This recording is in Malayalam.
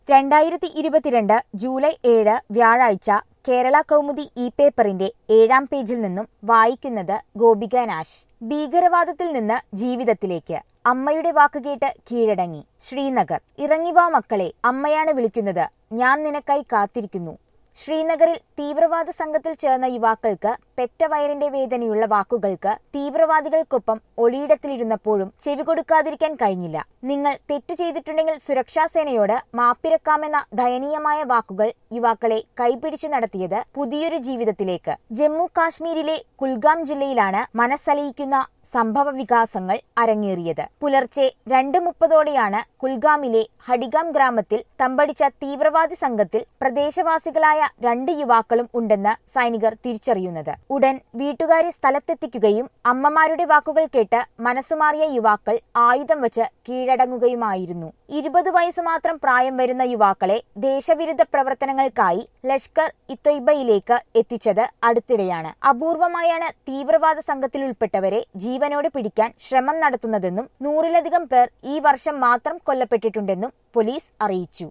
രണ്ടായിരത്തി ഇരുപത്തിരണ്ട് ജൂലൈ ഏഴ് വ്യാഴാഴ്ച കേരള കൗമുദി ഇ പേപ്പറിന്റെ ഏഴാം പേജിൽ നിന്നും വായിക്കുന്നത് ഗോപിക നാശ് ഭീകരവാദത്തിൽ നിന്ന് ജീവിതത്തിലേക്ക് അമ്മയുടെ വാക്കുകേട്ട് കീഴടങ്ങി ശ്രീനഗർ ഇറങ്ങിവാ മക്കളെ അമ്മയാണ് വിളിക്കുന്നത് ഞാൻ നിനക്കായി കാത്തിരിക്കുന്നു ശ്രീനഗറിൽ തീവ്രവാദ സംഘത്തിൽ ചേർന്ന യുവാക്കൾക്ക് പെറ്റ വയറിന്റെ വേദനയുള്ള വാക്കുകൾക്ക് തീവ്രവാദികൾക്കൊപ്പം ഒളിയിടത്തിലിരുന്നപ്പോഴും ചെവി കൊടുക്കാതിരിക്കാൻ കഴിഞ്ഞില്ല നിങ്ങൾ തെറ്റ് ചെയ്തിട്ടുണ്ടെങ്കിൽ സുരക്ഷാ സേനയോട് മാപ്പിരക്കാമെന്ന ദയനീയമായ വാക്കുകൾ യുവാക്കളെ കൈപിടിച്ചു നടത്തിയത് പുതിയൊരു ജീവിതത്തിലേക്ക് ജമ്മു കാശ്മീരിലെ കുൽഗാം ജില്ലയിലാണ് മനസ്സലിയിക്കുന്ന സംഭവ വികാസങ്ങൾ അരങ്ങേറിയത് പുലർച്ചെ രണ്ട് മുപ്പതോടെയാണ് കുൽഗാമിലെ ഹഡിഗാം ഗ്രാമത്തിൽ തമ്പടിച്ച തീവ്രവാദി സംഘത്തിൽ പ്രദേശവാസികളായ രണ്ട് യുവാക്കളും ഉണ്ടെന്ന് സൈനികർ തിരിച്ചറിയുന്നത് ഉടൻ വീട്ടുകാരെ സ്ഥലത്തെത്തിക്കുകയും അമ്മമാരുടെ വാക്കുകൾ കേട്ട് മനസ്സുമാറിയ യുവാക്കൾ ആയുധം വെച്ച് കീഴടങ്ങുകയുമായിരുന്നു ഇരുപത് വയസ്സ് മാത്രം പ്രായം വരുന്ന യുവാക്കളെ ദേശവിരുദ്ധ പ്രവർത്തനങ്ങൾക്കായി ലഷ്കർ ഇത്തൊയ്ബയിലേക്ക് എത്തിച്ചത് അടുത്തിടെയാണ് അപൂർവമായാണ് തീവ്രവാദ സംഘത്തിൽ ഉൾപ്പെട്ടവരെ ജീവനോടെ പിടിക്കാൻ ശ്രമം നടത്തുന്നതെന്നും നൂറിലധികം പേർ ഈ വർഷം മാത്രം കൊല്ലപ്പെട്ടിട്ടുണ്ടെന്നും പോലീസ് അറിയിച്ചു